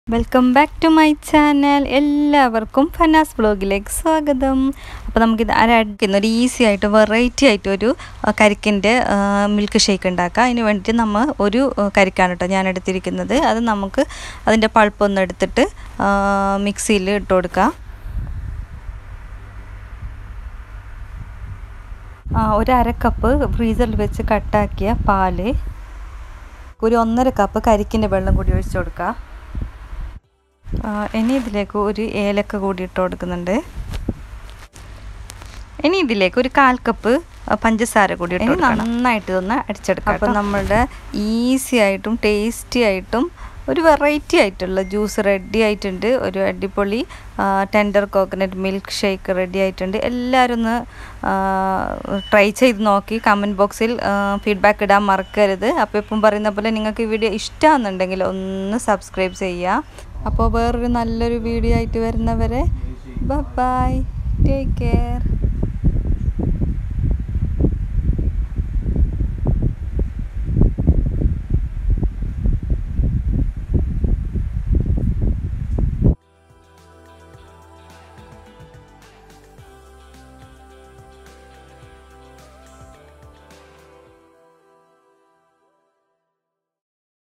Welcome back to my channel എല്ലാവർക്കും ഫനാസ് ബ്ലോഗിലേക്ക് സ്വാഗതം അപ്പോൾ നമുക്കിത് അരക്കുന്ന ഒരു ഈസി ആയിട്ട് വെറൈറ്റി ആയിട്ട് ഒരു കരിക്കിൻ്റെ മിൽക്ക് ഷേക്ക് ഉണ്ടാക്കാം അതിന് വേണ്ടിയിട്ട് നമ്മൾ ഒരു ആ, കരിക്കാണ് കേട്ടോ ഞാൻ എടുത്തിരിക്കുന്നത് അത് നമുക്ക് അതിൻ്റെ പൾപ്പൊന്ന് എടുത്തിട്ട് മിക്സിയിൽ ഇട്ട് കൊടുക്കാം ആ, ഒരു അര കപ്പ് ഫ്രീസറിൽ വെച്ച് കട്ടാക്കിയ പാല് ഒരു ഒന്നര കപ്പ് കരിക്കിൻ്റെ വെള്ളം കൂടി ഒഴിച്ചു കൊടുക്കുക ആ, ഇനി ഇതിലേക്ക് ഒരു ഏലക്ക കൂടി ഇട്ട് കൊടുക്കുന്നുണ്ട് ഇനി ഇതിലേക്ക് ഒരു കാൽ കപ്പ് ആ, പഞ്ചസാര കൂടി ഇട്ട് കൊടുക്കണം. നന്നായിട്ട് ഇതൊന്ന് അടിച്ചെടുക്കാം അപ്പോൾ നമ്മളുടെ ഈസി ആയിട്ടും ടേസ്റ്റി ആയിട്ടും ഒരു വെറൈറ്റി ആയിട്ടുള്ള ജ്യൂസ് റെഡി ആയിട്ടുണ്ട് ഒരു അടിപൊളി tender coconut milk shake ready ആയിട്ടുണ്ട് എല്ലാവരും ഒന്ന് ട്രൈ ചെയ്ത് നോക്കി കമൻറ്റ് ബോക്സിൽ ഫീഡ്ബാക്ക് ഇടാൻ മറക്കരുത് അപ്പോൾ ഇപ്പം പറയുന്ന പോലെ നിങ്ങൾക്ക് ഈ വീഡിയോ ഇഷ്ടമാണെന്നുണ്ടെങ്കിൽ ഒന്ന് സബ്സ്ക്രൈബ് ചെയ്യുക അപ്പോൾ വേറൊരു നല്ലൊരു വീഡിയോ ആയിട്ട് വരുന്നവരെ ബൈ ടേക്ക് കെയർ